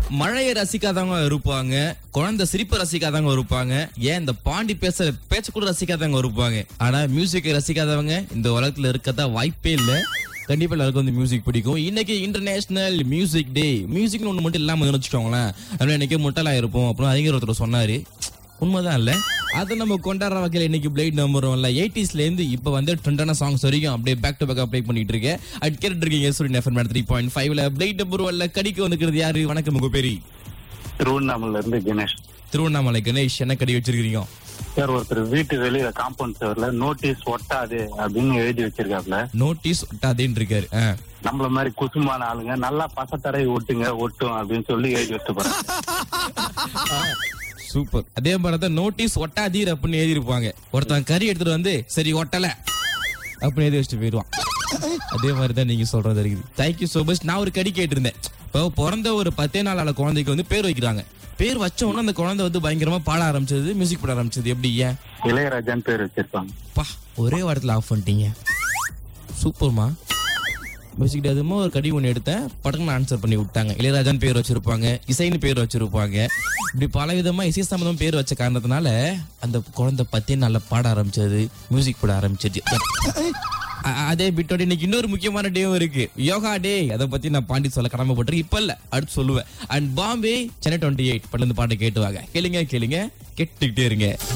மழையை ரசிக்காதவங்க இருப்பாங்க குழந்தை சிரிப்பை ரசிக்காதவங்க இருப்பாங்க ஏன் இந்த பாண்டி பேச பேச்ச கூட ரசிக்காதவங்க இருப்பாங்க ஆனா மியூசிக்கை ரசிக்காதவங்க இந்த உலகத்துல இருக்கதா வாய்ப்பே இல்ல கண்டிப்பா எல்லாருக்கும் வந்து மியூசிக் பிடிக்கும் இன்னைக்கு இன்டர்நேஷனல் மியூசிக் டே மியூசிக்னு ஒண்ணு மட்டும் இல்லாம வச்சுக்கோங்களேன் அதனால இன்னைக்கு முட்டலா இருப்போம் அப்புறம் அறிஞர் ஒருத்தர் சொன்னாரு உண்மைதான் இல்ல அதை நம்ம கொண்டாடுற வகையில் இன்னைக்கு பிளேட் நம்பர் இல்ல எயிட்டிஸ்ல இருந்து இப்ப வந்து ட்ரெண்டான சாங்ஸ் வரைக்கும் அப்படியே பேக் டு பேக் ப்ளே பண்ணிட்டு இருக்கேன் அட் கேட்டு இருக்கீங்க சூரியன் எஃப்எம் த்ரீ பாயிண்ட் ஃபைவ்ல பிளேட் நம்பர் வரல கடிக்கு வந்துக்கிறது யாரு வணக்கம் உங்க பேரு திருவண்ணாமலையில இருந்து கணேஷ் திருவண்ணாமலை கணேஷ் என்ன கடி வச்சிருக்கீங்க சார் ஒருத்தர் வீட்டு வெளியில காம்பவுண்ட் செவர்ல நோட்டீஸ் ஒட்டாது அப்படின்னு எழுதி வச்சிருக்காப்ல நோட்டீஸ் ஒட்டாதேன்னு இருக்காரு ஆ. நம்மள மாதிரி குசுமான ஆளுங்க நல்லா பசத்தரை ஒட்டுங்க ஒட்டும் அப்படின்னு சொல்லி எழுதி வச்சுட்டு போறாங்க சூப்பர் அதே மாதிரி தான் நோட்டீஸ் ஒட்டாதீர் அப்படின்னு எழுதிருப்பாங்க ஒருத்தன் கறி எடுத்துட்டு வந்து சரி ஒட்டல அப்படின்னு எழுதி வச்சுட்டு போயிடுவான் அதே மாதிரி தான் நீங்க சொல்றது இருக்குது தேங்க்யூ சோ மச் நான் ஒரு கடி கேட்டிருந்தேன் இப்போ பிறந்த ஒரு பத்தே நாள் ஆன குழந்தைக்கு வந்து பேர் வைக்கிறாங்க பேர் வச்ச உடனே அந்த குழந்தை வந்து பயங்கரமா பாட ஆரம்பிச்சது மியூசிக் போட ஆரம்பிச்சது எப்படி ஏன் இளையராஜான்னு பேர் வச்சிருப்பாங்க பா ஒரே வாரத்துல ஆஃப் பண்ணிட்டீங்க சூப்பர்மா மியூசிக் அதுமா ஒரு கடி ஒன்று எடுத்தேன் படக்குன்னு ஆன்சர் பண்ணி விட்டாங்க இளையராஜான்னு பேர் வச்சிருப்பாங்க இசைன்னு பேர் வச்சிருப்பாங்க இப்படி பல விதமா இசை சம்பந்தம் பேர் வச்ச காரணத்தினால அந்த குழந்தை பத்தி நல்லா பாட ஆரம்பிச்சது மியூசிக் போட ஆரம்பிச்சது அ- அதே பிட்டோட இன்னைக்கு இன்னொரு முக்கியமான டேவும் இருக்கு யோகா டே அதை பத்தி நான் பாண்டி சொல்ல கடமைப்பட்டிருக்கேன் இப்ப இல்ல அடுத்து சொல்லுவேன் and Bombay Chennai twenty eight பட்ல இருந்து பாட்டை கேட்டுவாங்க கேளுங்க கேளுங்க கேட்டுக்கிட்டே இருங்க